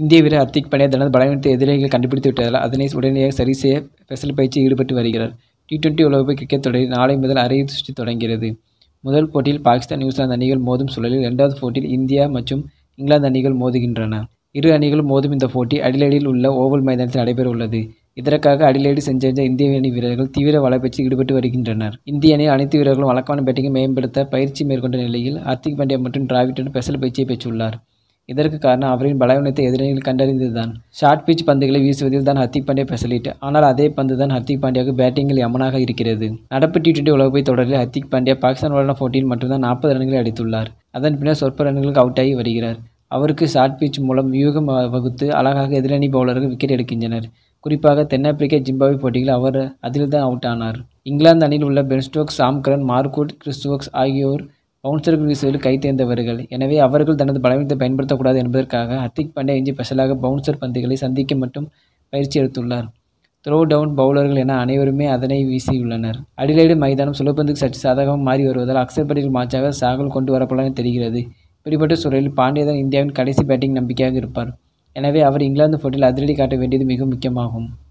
இந்திய வீரர் ஹர்திக் பாண்டியா தனது பலவீனத்தை எதிரிகள் கண்டுபிடித்து விட்டதால் அதனை உடனடியாக சரி செய்ய ஸ்பெஷல் பயிற்சியில் ஈடுபட்டு வருகிறார் டி டுவெண்டி உலகக்கோப்பை கிரிக்கெட் தொடரில் நாளை முதல் அரையிறுதி சுற்று தொடங்குகிறது முதல் போட்டியில் பாகிஸ்தான் நியூசிலாந்து அணிகள் மோதும் சூழலில் இரண்டாவது போட்டியில் இந்தியா மற்றும் இங்கிலாந்து அணிகள் மோதுகின்றன இரு அணிகளும் மோதும் இந்த போட்டி அடிலைடில் உள்ள ஓவல் மைதானத்தில் நடைபெற உள்ளது இதற்காக அடிலைடு சென்றடைந்த இந்திய அணி வீரர்கள் தீவிர வலைப்பயிற்சியில் ஈடுபட்டு வருகின்றனர் இந்திய அணியில் அனைத்து வீரர்களும் வழக்கமான பேட்டிங்கை மேம்படுத்த பயிற்சி மேற்கொண்ட நிலையில் ஹர்திக் பாண்டியா மற்றும் டிராவிட்டுடன் ஸ்பெஷல் பயிற்சியை பெற்றுள்ளார் இதற்கு காரணம் அவரின் பலவீனத்தை எதிரணியில் கண்டறிந்ததுதான் ஷார்ட் பிச் பந்துகளை வீசுவதில் தான் ஹர்திக் பாண்டியா ஸ்பெஷலிட் ஆனால் அதே பந்து தான் ஹர்திக் பாண்டியாவுக்கு பேட்டிங்கில் யமனாக இருக்கிறது நடப்பு டி டுவெண்டி உலகப்போய் தொடரில் ஹர்திக் பாண்டியா பாகிஸ்தானுடனான போட்டியில் மட்டும்தான் நாற்பது ரன்களை அடித்துள்ளார் அதன் பின்னர் சொற்ப ரன்களுக்கு அவுட் ஆகி வருகிறார் அவருக்கு ஷார்ட் பிச் மூலம் வியூகம் வகுத்து அழகாக எதிரணி பவுலர்கள் விக்கெட் எடுக்கின்றனர் குறிப்பாக தென்னாப்பிரிக்கா ஜிம்பாப்வே போட்டியில் அவர் அதில்தான் அவுட் ஆனார் இங்கிலாந்து அணியில் உள்ள Ben Stokes Sam Curran Mark Wood Chris Woakes ஆகியோர் பவுன்சர்கள் வீசுவதில் கை தேர்ந்தவர்கள் எனவே அவர்கள் தனது பலவீனத்தை பயன்படுத்தக்கூடாது என்பதற்காக ஹர்திக் பாண்டியா இஞ்சி ஸ்பெஷலாக பவுன்சர் பந்துகளை சந்திக்க மட்டும் பயிற்சி எடுத்துள்ளார் த்ரோ டவுன் பவுலர்கள் என அனைவருமே அதனை வீசியுள்ளனர் அடிலைடு மைதானம் சுலபந்துக்கு சற்று சாதகமாக மாறி வருவதால் அக்சர் பட்டேல் மாற்றாக சாகல் கொண்டு வரப்படலாம் என தெரிகிறது இப்படிப்பட்ட சூழலில் பாண்டியா தான் இந்தியாவின் கடைசி பேட்டிங் நம்பிக்கையாக இருப்பார் எனவே அவர் இங்கிலாந்து போட்டியில் அதிரடி காட்ட வேண்டியது மிக முக்கியமாகும்